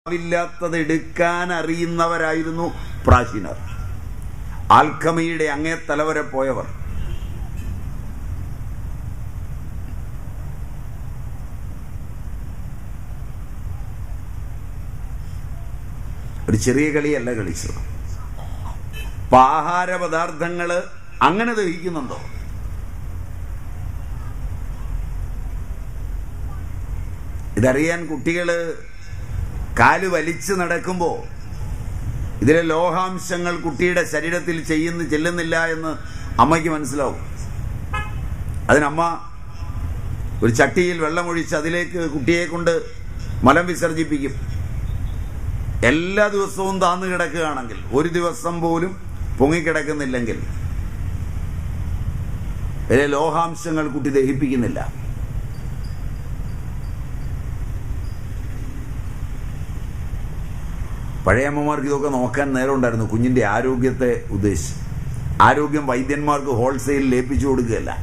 ഇല്ലാത്തത് എടുക്കാൻ അറിയുന്നവരായിരുന്നു പ്രാചീനർ ആൽക്കമിയുടെ അങ്ങേ തലവരെ പോയവർ ഒരു ചെറിയ കളിയല്ല കളിച്ചത് അപ്പൊ ആഹാര പദാർത്ഥങ്ങള് അങ്ങനെ ദഹിക്കുന്നുണ്ടോ ഇതറിയാൻ കുട്ടികള് കാല് വലിച്ചു നടക്കുമ്പോൾ ഇതിലെ ലോഹാംശങ്ങൾ കുട്ടിയുടെ ശരീരത്തിൽ ചെയ്യുന്ന ചെല്ലുന്നില്ല എന്ന് അമ്മയ്ക്ക് മനസ്സിലാവും അതിനമ്മ ഒരു ചട്ടിയിൽ വെള്ളമൊഴിച്ച് അതിലേക്ക് കുട്ടിയെ കൊണ്ട് മലം വിസർജിപ്പിക്കും എല്ലാ ദിവസവും താന്നു കിടക്കുകയാണെങ്കിൽ ഒരു ദിവസം പോലും പൊങ്ങിക്കിടക്കുന്നില്ലെങ്കിൽ ഇതിലെ ലോഹാംശങ്ങൾ കുട്ടി ദഹിപ്പിക്കുന്നില്ല പഴയ അമ്മമാർക്ക് ഇതൊക്കെ നോക്കാൻ നേരം ഉണ്ടായിരുന്നു കുഞ്ഞിന്റെ ആരോഗ്യത്തെ ഉദ്ദേശിച്ച് ആരോഗ്യം വൈദ്യന്മാർക്ക് ഹോൾസെയിൽ ലേപ്പിച്ചു കൊടുക്കുകയല്ല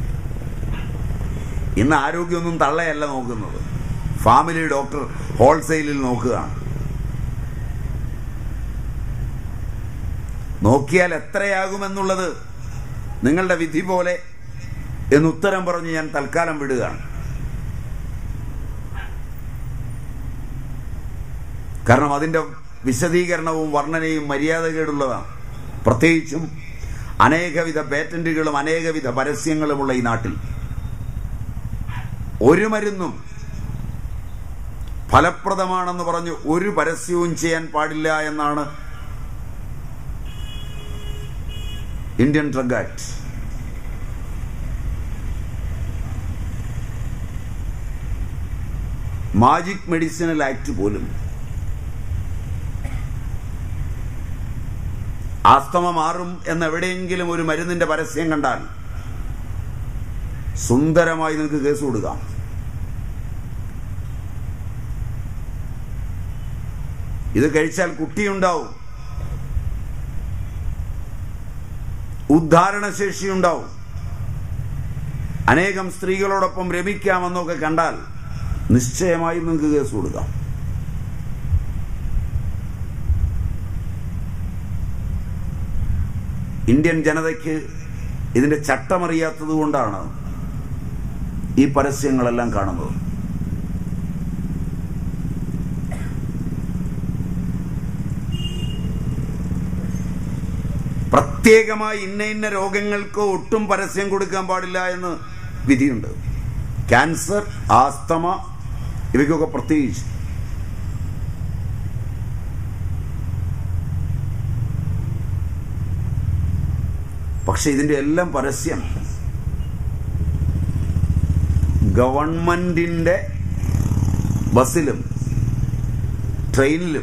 ഇന്ന് ആരോഗ്യമൊന്നും തള്ളയല്ല നോക്കുന്നത് ഫാമിലി ഡോക്ടർ ഹോൾസെയിലിൽ നോക്കുകയാണ് നോക്കിയാൽ എത്രയാകുമെന്നുള്ളത് നിങ്ങളുടെ വിധി പോലെ എന്ന് ഉത്തരം പറഞ്ഞ് ഞാൻ തൽക്കാലം വിടുകയാണ് കാരണം അതിന്റെ വിശദീകരണവും വർണ്ണനയും മര്യാദകേടുള്ളതാണ് പ്രത്യേകിച്ചും അനേകവിധ പേറ്റന്റുകളും അനേകവിധ പരസ്യങ്ങളുമുള്ള ഈ നാട്ടിൽ ഒരു മരുന്നും ഫലപ്രദമാണെന്ന് പറഞ്ഞ് ഒരു പരസ്യവും ചെയ്യാൻ പാടില്ല എന്നാണ് Indian drug act magic medicinal act പോലും ആസ്തമ മാറും എന്ന് എവിടെയെങ്കിലും ഒരു മരുന്നിന്റെ പരസ്യം കണ്ടാൽ സുന്ദരമായി നിങ്ങൾക്ക് കേസ് കൊടുക്കാം ഇത് കഴിച്ചാൽ കുട്ടിയുണ്ടാവും ഉദ്ധാരണശേഷി ഉണ്ടാവും അനേകം സ്ത്രീകളോടൊപ്പം രമിക്കാമെന്നൊക്കെ കണ്ടാൽ നിശ്ചയമായും നിങ്ങൾക്ക് കേസ് കൊടുക്കാം ഇന്ത്യൻ ജനതയ്ക്ക് ഇതിന്റെ ചട്ടമറിയാത്തത് കൊണ്ടാണ് ഈ പരസ്യങ്ങളെല്ലാം കാണുന്നത് പ്രത്യേകമായി ഇന്ന ഇന്ന രോഗങ്ങൾക്ക് ഒട്ടും പരസ്യം കൊടുക്കാൻ പാടില്ല എന്ന് വിധിയുണ്ട് ക്യാൻസർ ആസ്തമ ഇവയ്ക്കൊക്കെ പ്രത്യേകിച്ച് പക്ഷെ ഇതിന്റെ എല്ലാം പരസ്യം ഗവൺമെന്റിന്റെ ബസ്സിലും ട്രെയിനിലും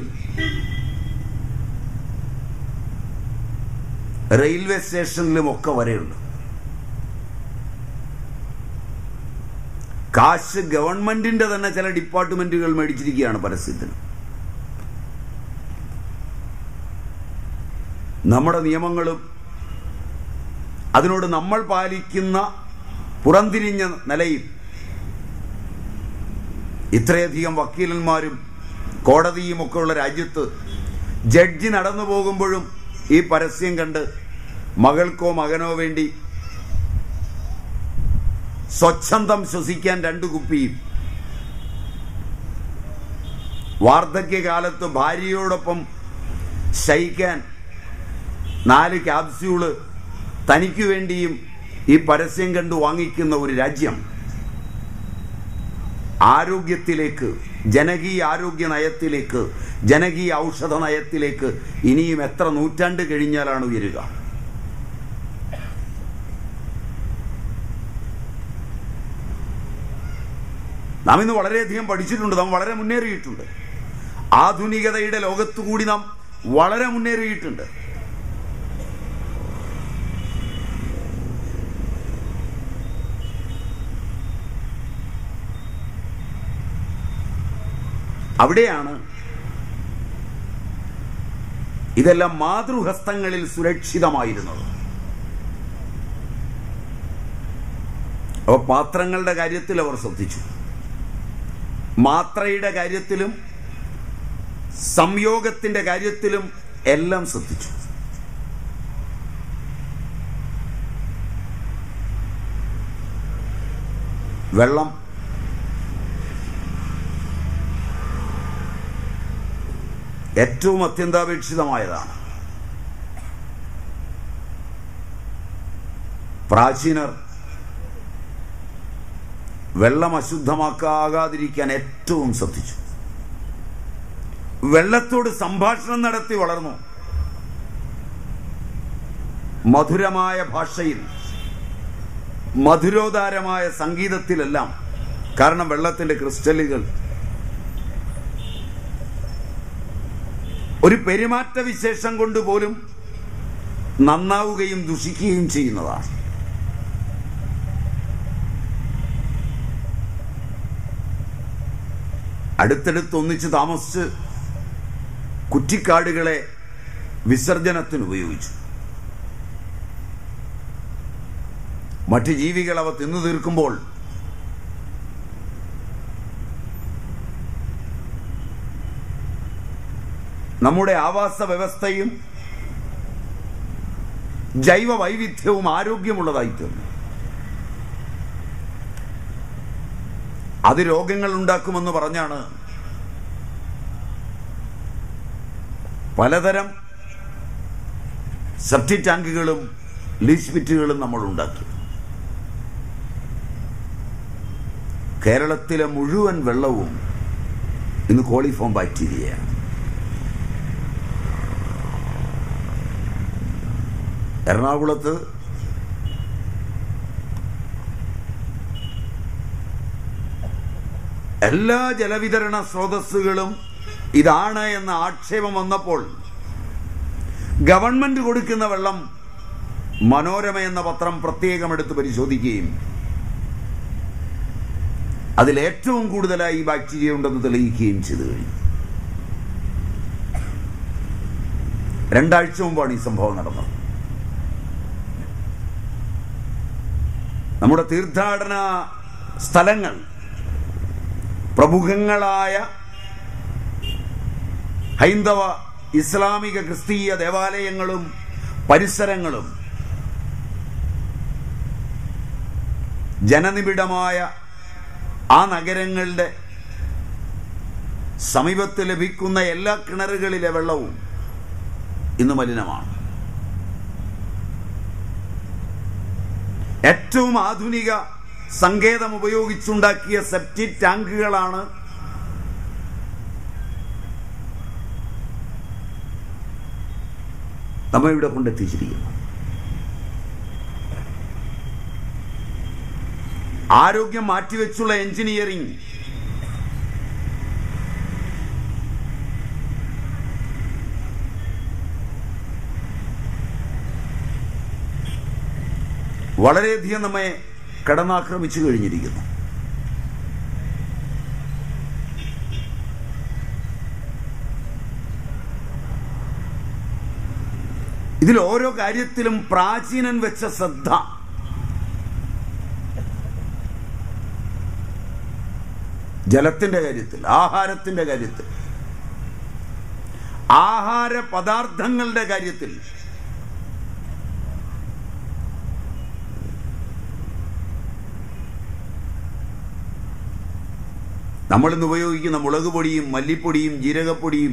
റെയിൽവേ സ്റ്റേഷനിലും ഒക്കെ വരെയുണ്ട് കാശ് ഗവൺമെന്റിന്റെ തന്നെ ചില ഡിപ്പാർട്ട്മെന്റുകൾ മേടിച്ചിരിക്കുകയാണ് പരസ്യത്തിന് നമ്മുടെ നിയമങ്ങളും അതിനോട് നമ്മൾ പാലിക്കുന്ന പുറംതിരിഞ്ഞ നിലയിൽ ഇത്രയധികം വക്കീലന്മാരും കോടതിയും ഒക്കെ ഉള്ള രാജ്യത്ത് ജഡ്ജി നടന്നു പോകുമ്പോഴും ഈ പരസ്യം കണ്ട് മകൾക്കോ മകനോ വേണ്ടി സ്വച്ഛന്തം ശ്വസിക്കാൻ രണ്ടു കുപ്പിയും വാർദ്ധക്യകാലത്ത് ഭാര്യയോടൊപ്പം ശയിക്കാൻ നാല് ക്യാപ്സ്യൂള് തനിക്ക് വേണ്ടിയും ഈ പരസ്യം കണ്ട് വാങ്ങിക്കുന്ന ഒരു രാജ്യം ആരോഗ്യത്തിലേക്ക് ജനകീയ ആരോഗ്യ നയത്തിലേക്ക് ജനകീയ ഔഷധ നയത്തിലേക്ക് ഇനിയും എത്ര നൂറ്റാണ്ട് കഴിഞ്ഞാലാണ് ഉയരുക നാം ഇന്ന് വളരെയധികം പഠിച്ചിട്ടുണ്ട് നാം വളരെ മുന്നേറിയിട്ടുണ്ട് ആധുനികതയുടെ ലോകത്തു കൂടി നാം വളരെ മുന്നേറിയിട്ടുണ്ട് അവിടെയാണ് ഇതെല്ലാം മാതൃഹസ്തങ്ങളിൽ സുരക്ഷിതമായിരുന്നത് അപ്പോൾ പാത്രങ്ങളുടെ കാര്യത്തിൽ അവർ ശ്രദ്ധിച്ചു മാത്രയുടെ കാര്യത്തിലും സംയോഗത്തിന്റെ കാര്യത്തിലും എല്ലാം ശ്രദ്ധിച്ചു വെള്ളം ഏറ്റവും അത്യന്താപേക്ഷിതമായതാണ് പ്രാചീനർ വെള്ളം അശുദ്ധമാക്കാകാതിരിക്കാൻ ഏറ്റവും ശ്രദ്ധിച്ചു വെള്ളത്തോട് സംഭാഷണം നടത്തി വളർന്നു മധുരമായ ഭാഷയിൽ മധുരോദാരമായ സംഗീതത്തിലെല്ലാം കാരണം വെള്ളത്തിന്റെ ക്രിസ്റ്റലുകൾ ഒരു പെരുമാറ്റ വിശേഷം കൊണ്ട് പോലും നന്നാവുകയും ദുഷിക്കുകയും ചെയ്യുന്നതാണ് അടുത്തടുത്ത് ഒന്നിച്ച് താമസിച്ച് കുറ്റിക്കാടുകളെ വിസർജനത്തിന് ഉപയോഗിച്ചു മറ്റ് ജീവികൾ അവ തിന്നു തീർക്കുമ്പോൾ നമ്മുടെ ആവാസ വ്യവസ്ഥയും ജൈവ വൈവിധ്യവും ആരോഗ്യമുള്ളതായി തീർന്നു അത് രോഗങ്ങൾ ഉണ്ടാക്കുമെന്ന് പറഞ്ഞാണ് പലതരം സെപ്റ്റി ടാങ്കുകളും ലീച്ച് പിറ്റുകളും നമ്മൾ ഉണ്ടാക്കി കേരളത്തിലെ മുഴുവൻ വെള്ളവും ഇന്ന് കോളിഫോം ബാക്ടീരിയയാണ് എറണാകുളത്ത് എല്ലാ ജലവിതരണ സ്രോതസ്സുകളും ഇതാണ് എന്ന ആക്ഷേപം വന്നപ്പോൾ ഗവൺമെന്റ് കൊടുക്കുന്ന വെള്ളം മനോരമ എന്ന പത്രം പ്രത്യേകം എടുത്ത് പരിശോധിക്കുകയും അതിൽ ഏറ്റവും കൂടുതലായി ഈ ബാക്ടീരിയ ഉണ്ടെന്ന് തെളിയിക്കുകയും ചെയ്തു കഴിഞ്ഞു രണ്ടാഴ്ച മുമ്പാണ് ഈ സംഭവം നടന്നത് നമ്മുടെ തീർത്ഥാടന സ്ഥലങ്ങൾ പ്രമുഖങ്ങളായ ഹൈന്ദവ ഇസ്ലാമിക ക്രിസ്തീയ ദേവാലയങ്ങളും പരിസരങ്ങളും ജനനിബിഡമായ ആ നഗരങ്ങളുടെ സമീപത്ത് ലഭിക്കുന്ന എല്ലാ കിണറുകളിലെ വെള്ളവും ഇന്ന് മലിനമാണ് ഏറ്റവും ആധുനിക സങ്കേതം ഉപയോഗിച്ചുണ്ടാക്കിയ സെപ്റ്റിക് ടാങ്കുകളാണ് നമ്മ ഇവിടെ കൊണ്ടെത്തിച്ചിരിക്കുന്നത് ആരോഗ്യം മാറ്റിവെച്ചുള്ള എഞ്ചിനീയറിംഗ് വളരെയധികം നമ്മെ കടന്നാക്രമിച്ചു കഴിഞ്ഞിരിക്കുന്നു ഇതിൽ ഓരോ കാര്യത്തിലും പ്രാചീനൻ വെച്ച ശ്രദ്ധ ജലത്തിന്റെ കാര്യത്തിൽ ആഹാരത്തിന്റെ കാര്യത്തിൽ ആഹാര പദാർത്ഥങ്ങളുടെ കാര്യത്തിൽ നമ്മളിന്ന് ഉപയോഗിക്കുന്ന മുളക് പൊടിയും മല്ലിപ്പൊടിയും ജീരകപ്പൊടിയും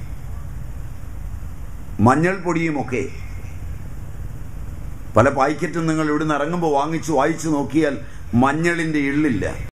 മഞ്ഞൾപ്പൊടിയും ഒക്കെ പല പാക്കറ്റും നിങ്ങൾ ഇവിടുന്ന് ഇറങ്ങുമ്പോൾ വാങ്ങിച്ചു വായിച്ചു നോക്കിയാൽ മഞ്ഞളിന്റെ ഇള്ളില്ല